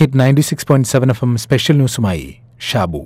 hit ninety six point seven F M special ന്യൂസുമായി ഷാബു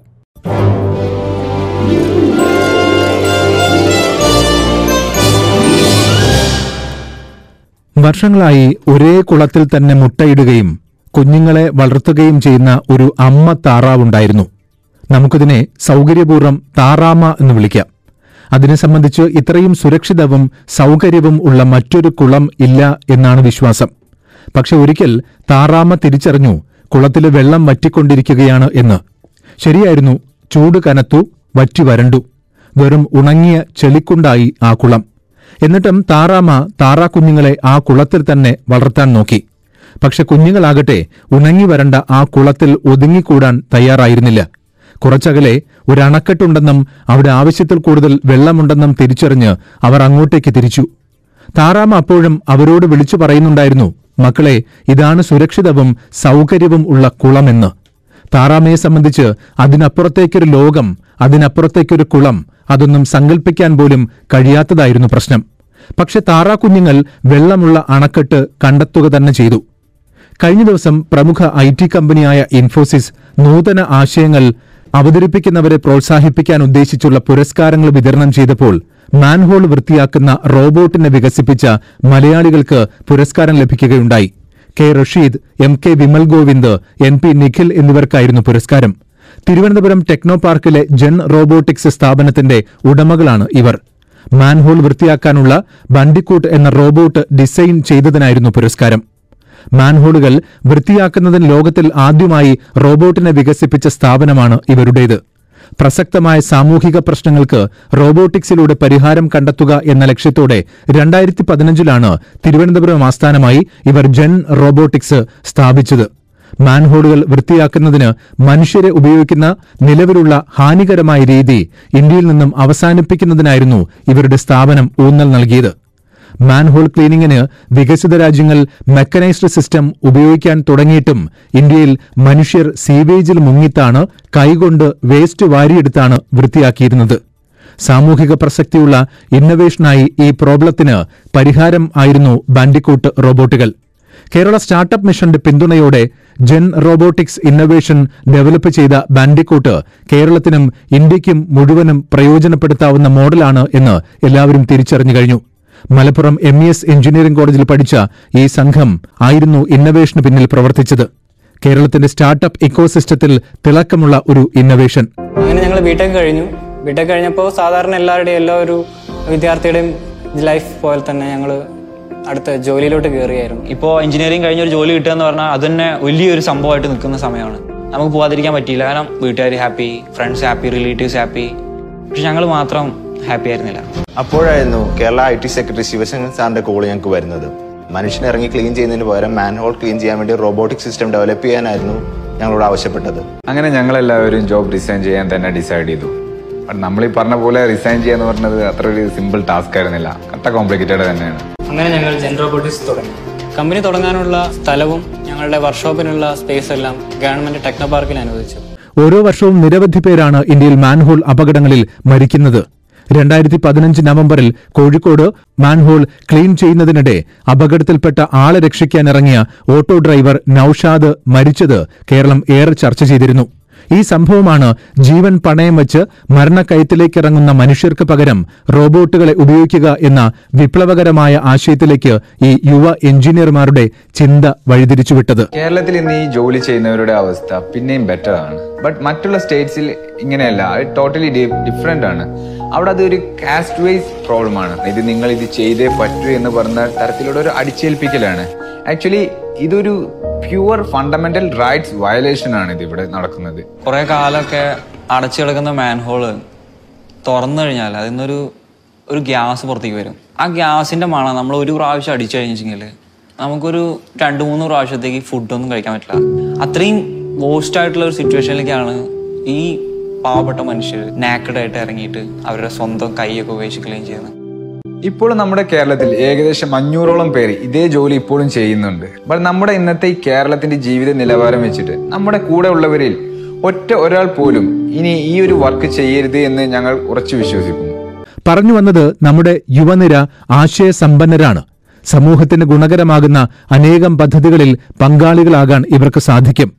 വർഷങ്ങളായി ഒരേ കുളത്തിൽ തന്നെ മുട്ടയിടുകയും കുഞ്ഞുങ്ങളെ വളർത്തുകയും ചെയ്യുന്ന ഒരു അമ്മ താറാവുണ്ടായിരുന്നു നമുക്കിതിനെ സൗകര്യപൂർവ്വം താറാമ എന്ന് വിളിക്കാം അതിനെ സംബന്ധിച്ച് ഇത്രയും സുരക്ഷിതവും സൗകര്യവും ഉള്ള മറ്റൊരു കുളം ഇല്ല എന്നാണ് വിശ്വാസം പക്ഷെ ഒരിക്കൽ താറാമ തിരിച്ചറിഞ്ഞു കുളത്തിലെ വെള്ളം വറ്റിക്കൊണ്ടിരിക്കുകയാണ് എന്ന് ശരിയായിരുന്നു ചൂട് കനത്തു വറ്റി വരണ്ടു വെറും ഉണങ്ങിയ ചെളിക്കുണ്ടായി ആ കുളം എന്നിട്ടും താറാമ താറാക്കുഞ്ഞുങ്ങളെ ആ കുളത്തിൽ തന്നെ വളർത്താൻ നോക്കി പക്ഷെ കുഞ്ഞുങ്ങളാകട്ടെ ഉണങ്ങി വരണ്ട ആ കുളത്തിൽ ഒതുങ്ങിക്കൂടാൻ തയ്യാറായിരുന്നില്ല കുറച്ചകലെ ഒരു അണക്കെട്ടുണ്ടെന്നും അവിടെ ആവശ്യത്തിൽ കൂടുതൽ വെള്ളമുണ്ടെന്നും തിരിച്ചറിഞ്ഞ് അവർ അങ്ങോട്ടേക്ക് തിരിച്ചു താറാമ അപ്പോഴും അവരോട് വിളിച്ചു പറയുന്നുണ്ടായിരുന്നു മക്കളെ ഇതാണ് സുരക്ഷിതവും സൗകര്യവും ഉള്ള കുളമെന്ന് താറാമയെ സംബന്ധിച്ച് അതിനപ്പുറത്തേക്കൊരു ലോകം അതിനപ്പുറത്തേക്കൊരു കുളം അതൊന്നും സങ്കല്പിക്കാൻ പോലും കഴിയാത്തതായിരുന്നു പ്രശ്നം പക്ഷെ താറാക്കുഞ്ഞുങ്ങൾ വെള്ളമുള്ള അണക്കെട്ട് കണ്ടെത്തുക തന്നെ ചെയ്തു കഴിഞ്ഞ ദിവസം പ്രമുഖ ഐ ടി കമ്പനിയായ ഇൻഫോസിസ് നൂതന ആശയങ്ങൾ അവതരിപ്പിക്കുന്നവരെ പ്രോത്സാഹിപ്പിക്കാൻ ഉദ്ദേശിച്ചുള്ള പുരസ്കാരങ്ങൾ വിതരണം ചെയ്തപ്പോൾ മാൻഹോൾ വൃത്തിയാക്കുന്ന റോബോട്ടിനെ വികസിപ്പിച്ച മലയാളികൾക്ക് പുരസ്കാരം ലഭിക്കുകയുണ്ടായി K Rasheed M K Vimal Govind N P Nikhil എന്നിവർക്കായിരുന്നു പുരസ്കാരം തിരുവനന്തപുരം ടെക്നോ പാർക്കിലെ ജെൻ റോബോട്ടിക്സ് സ്ഥാപനത്തിന്റെ ഉടമകളാണ് ഇവർ മാൻഹോൾ വൃത്തിയാക്കാനുള്ള ബണ്ടിക്കൂട്ട് എന്ന റോബോട്ട് ഡിസൈൻ ചെയ്തതിനായിരുന്നു പുരസ്കാരം മാൻഹോളുകൾ വൃത്തിയാക്കുന്നതിന് ലോകത്തിൽ ആദ്യമായി റോബോട്ടിനെ വികസിപ്പിച്ച സ്ഥാപനമാണ് ഇവരുടേത് പ്രസക്തമായ സാമൂഹിക പ്രശ്നങ്ങൾക്ക് റോബോട്ടിക്സിലൂടെ പരിഹാരം കണ്ടെത്തുക എന്ന ലക്ഷ്യത്തോടെ രണ്ടായിരത്തി പതിനഞ്ചിലാണ് തിരുവനന്തപുരം ആസ്ഥാനമായി ഇവർ ജെൻ റോബോട്ടിക്സ് സ്ഥാപിച്ചത് മാൻഹോളുകൾ വൃത്തിയാക്കുന്നതിന് മനുഷ്യരെ ഉപയോഗിക്കുന്ന നിലവിലുള്ള ഹാനികരമായ രീതി ഇന്ത്യയിൽ നിന്നും അവസാനിപ്പിക്കുന്നതിനായിരുന്നു ഇവരുടെ സ്ഥാപനം ഊന്നൽ നൽകിയത് മാൻഹോൾ ക്ലീനിങ്ങിന് വികസിത രാജ്യങ്ങൾ മെക്കനൈസ്ഡ് സിസ്റ്റം ഉപയോഗിക്കാൻ തുടങ്ങിയിട്ടും ഇന്ത്യയിൽ മനുഷ്യർ സീവേജിൽ മുങ്ങിത്താണ് കൈകൊണ്ട് വേസ്റ്റ് വാരിയെടുത്താണ് വൃത്തിയാക്കിയിരുന്നത് സാമൂഹിക പ്രസക്തിയുള്ള ഇന്നവേഷനായി ഈ പ്രോബ്ലത്തിന് പരിഹാരം ആയിരുന്നു ബാൻഡിക്കൂട്ട് റോബോട്ടുകൾ കേരള സ്റ്റാർട്ടപ്പ് മിഷന്റെ പിന്തുണയോടെ ജെൻ റോബോട്ടിക്സ് ഇന്നവേഷൻ ഡെവലപ്പ് ചെയ്ത ബാൻഡിക്കൂട്ട് കേരളത്തിനും ഇന്ത്യയ്ക്കും മുഴുവനും പ്രയോജനപ്പെടുത്താവുന്ന മോഡലാണ് എന്ന് എല്ലാവരും തിരിച്ചറിഞ്ഞു കഴിഞ്ഞു Malappuram M E S engineering കോളേജിൽ പഠിച്ച ഈ സംഘം ആയിരുന്നു ഇന്നവേഷന് പിന്നിൽ പ്രവർത്തിച്ചത് കേരളത്തിന്റെ സ്റ്റാർട്ടപ്പ് ഇക്കോസിസ്റ്റത്തിൽ തിളക്കമുള്ള ഒരു ഇന്നവേഷൻ അങ്ങനെ ഞങ്ങൾ ബിടെക് കഴിഞ്ഞു ബിടെക് കഴിഞ്ഞപ്പോൾ സാധാരണ എല്ലാവരുടെയും എല്ലാ ഒരു വിദ്യാർത്ഥിയുടെയും ലൈഫ് പോലെ തന്നെ ഞങ്ങൾ അടുത്ത ജോലിയിലോട്ട് കയറിയായിരുന്നു ഇപ്പോൾ എഞ്ചിനീയറിംഗ് കഴിഞ്ഞ ഒരു ജോലി കിട്ടുക എന്ന് പറഞ്ഞാൽ അത് തന്നെ വലിയൊരു സംഭവമായിട്ട് നിൽക്കുന്ന സമയമാണ് നമുക്ക് പോകാതിരിക്കാൻ പറ്റിയില്ല കാരണം വീട്ടുകാർ happy friends happy relatives happy പക്ഷെ ഞങ്ങൾ മാത്രം ഹാപ്പി ആയിരുന്നില്ല അപ്പോഴായിരുന്നു Kerala I T secretary Sivasankar സാറിന്റെ കോൾ ഞങ്ങൾക്ക് വരുന്നത് മനുഷ്യനെ ഇറങ്ങി ക്ലീൻ ചെയ്യുന്നതിന് പകരം മാൻഹോൾ ക്ലീൻ ചെയ്യാൻ വേണ്ടി റോബോട്ടിക് സിസ്റ്റം ഡെവലപ്പ് ചെയ്യാനായിരുന്നു ഞങ്ങളോട് ആവശ്യപ്പെട്ടത് അങ്ങനെ ഞങ്ങളെല്ലാവരും ജോബ് റിസൈൻ ചെയ്യാൻ തന്നെ ഡിസൈഡ് ചെയ്തു ബട്ട് നമ്മൾ ഈ പറഞ്ഞ പോലെ റിസൈൻ ചെയ്യാന്ന് പറഞ്ഞത് അത്ര ഒരു സിമ്പിൾ ടാസ്ക് ആയിരുന്നില്ല കട്ട കോംപ്ലിക്കേറ്റഡ് തന്നെയാണ് അങ്ങനെ ഞങ്ങൾ ജെൻ റോബോട്ടിക്സ് തുടങ്ങി കമ്പനി തുടങ്ങാനുള്ള സ്ഥലവും ഞങ്ങളുടെ വർക്ക്ഷോപ്പിനുള്ള സ്പേസ് എല്ലാം ഗവൺമെന്റ് ടെക്നോ പാർക്കിൽ അനുവദിച്ചു ഓരോ വർഷവും നിരവധി പേരാണ് ഇന്ത്യയിൽ മാൻഹോൾ അപകടങ്ങളിൽ മരിക്കുന്നത് രണ്ടായിരത്തി പതിനഞ്ച് നവംബറിൽ കോഴിക്കോട് മാൻഹോൾ ക്ലീൻ ചെയ്യുന്നതിനിടെ അപകടത്തിൽപ്പെട്ട ആളെ രക്ഷിക്കാനിറങ്ങിയ ഓട്ടോ ഡ്രൈവർ നൌഷാദ് മരിച്ചത് കേരളം ഏറെ ചർച്ച ചെയ്തിരുന്നു ഈ സംഭവമാണ് ജീവൻ പണയം വെച്ച് മരണക്കയത്തിലേക്കിറങ്ങുന്ന മനുഷ്യർക്ക് പകരം റോബോട്ടുകളെ ഉപയോഗിക്കുക എന്ന വിപ്ലവകരമായ ആശയത്തിലേക്ക് ഈ യുവ എഞ്ചിനീയർമാരുടെ ചിന്ത വഴിതിരിച്ചുവിട്ടത് കേരളത്തിൽ ഇന്ന് ഈ ജോലി ചെയ്യുന്നവരുടെ അവസ്ഥ പിന്നെയും ബെറ്റർ ആണ് ബട്ട് മറ്റുള്ള സ്റ്റേറ്റ്സിൽ ഇങ്ങനെയല്ല അത് ടോട്ടലി ഡിഫറെന്റ് ആണ് അവിടെ അതൊരു കാസ്റ്റ് വൈസ് പ്രോബ്ലം ആണ് ഇത് നിങ്ങൾ ഇത് ചെയ്തേ പറ്റൂ എന്ന് പറഞ്ഞ തരത്തിലുള്ള ഒരു അടിച്ചേൽപ്പിക്കലാണ് ആക്ച്വലി ഇതൊരു പ്യുവർ ഫണ്ടമെന്റൽ റൈറ്റ്സ് വയലേഷൻ ആണ് ഇത് ഇവിടെ നടക്കുന്നത് കുറേ കാലമൊക്കെ അടച്ചു കിടക്കുന്ന മാൻഹോള് തുറന്നു കഴിഞ്ഞാൽ അതിൽ നിന്നൊരു ഒരു ഗ്യാസ് പുറത്തേക്ക് വരും ആ ഗ്യാസിന്റെ മണം നമ്മൾ ഒരു പ്രാവശ്യം അടിച്ചു കഴിഞ്ഞിട്ടുണ്ടെങ്കിൽ നമുക്കൊരു രണ്ട് മൂന്ന് പ്രാവശ്യത്തേക്ക് ഫുഡൊന്നും കഴിക്കാൻ പറ്റില്ല അത്രയും വേസ്റ്റ് ആയിട്ടുള്ള ഒരു സിറ്റുവേഷനിലേക്കാണ് ഈ പാവപ്പെട്ട മനുഷ്യർ നാക്കഡായിട്ട് ഇറങ്ങിയിട്ട് അവരുടെ സ്വന്തം കൈയൊക്കെ ഉപയോഗിച്ച് ക്ലീൻ ചെയ്യുന്നത് ഇപ്പോൾ നമ്മുടെ കേരളത്തിൽ ഏകദേശം അഞ്ഞൂറോളം പേര് ഇതേ ജോലി ഇപ്പോഴും ചെയ്യുന്നുണ്ട് ബട്ട് നമ്മുടെ ഇന്നത്തെ ഈ കേരളത്തിന്റെ ജീവിത നിലവാരം വെച്ചിട്ട് നമ്മുടെ കൂടെ ഉള്ളവരിൽ ഒറ്റ ഒരാൾ പോലും ഇനി ഈ ഒരു വർക്ക് ചെയ്യരുത് എന്ന് ഞങ്ങൾ ഉറച്ചു വിശ്വസിക്കുന്നു പറഞ്ഞു വന്നത് നമ്മുടെ യുവനിര ആശയസമ്പന്നരാണ് സമൂഹത്തിന് ഗുണകരമാകുന്ന അനേകം പദ്ധതികളിൽ പങ്കാളികളാകാൻ ഇവർക്ക് സാധിക്കും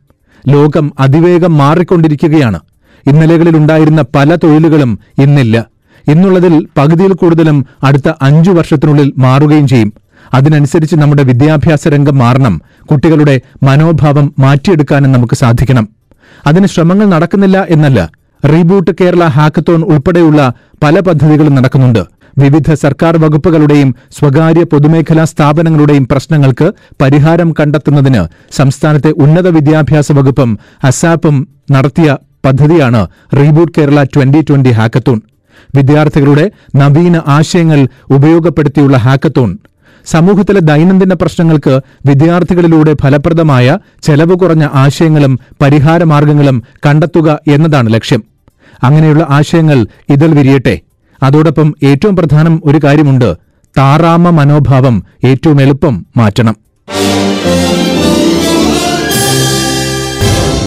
ലോകം അതിവേഗം മാറിക്കൊണ്ടിരിക്കുകയാണ് ഇന്നലകളിൽ ഉണ്ടായിരുന്ന പല തൊഴിലുകളും ഇന്നില്ല ഇന്നുള്ളതിൽ പകുതിയിൽ കൂടുതലും അടുത്ത അഞ്ചു വർഷത്തിനുള്ളിൽ മാറുകയും ചെയ്യും അതിനനുസരിച്ച് നമ്മുടെ വിദ്യാഭ്യാസ രംഗം മാറണം കുട്ടികളുടെ മനോഭാവം മാറ്റിയെടുക്കാനും നമുക്ക് സാധിക്കണം അതിന് ശ്രമങ്ങൾ നടക്കുന്നില്ല എന്നല്ല റീബൂട്ട് കേരള ഹാക്കത്തോൺ ഉൾപ്പെടെയുള്ള പല പദ്ധതികളും നടക്കുന്നുണ്ട് വിവിധ സർക്കാർ വകുപ്പുകളുടെയും സ്വകാര്യ പൊതുമേഖലാ സ്ഥാപനങ്ങളുടെയും പ്രശ്നങ്ങൾക്ക് പരിഹാരം കണ്ടെത്തുന്നതിന് സംസ്ഥാനത്തെ ഉന്നത വിദ്യാഭ്യാസ വകുപ്പും അസാപ്പും നടത്തിയ പദ്ധതിയാണ് reboot Kerala twenty twenty hackathon വിദ്യാർത്ഥികളുടെ നവീന ആശയങ്ങൾ ഉപയോഗപ്പെടുത്തിയുള്ള ഹാക്കത്തോൺ സമൂഹത്തിലെ ദൈനംദിന പ്രശ്നങ്ങൾക്ക് വിദ്യാർത്ഥികളിലൂടെ ഫലപ്രദമായ ചെലവ് കുറഞ്ഞ ആശയങ്ങളും പരിഹാരമാർഗങ്ങളും കണ്ടെത്തുക എന്നതാണ് ലക്ഷ്യം അങ്ങനെയുള്ള ആശയങ്ങൾ ഇതിൽ വിരിയട്ടെ അതോടൊപ്പം ഏറ്റവും പ്രധാനം ഒരു കാര്യമുണ്ട് താറാമ മനോഭാവം ഏറ്റവും എളുപ്പം മാറ്റണം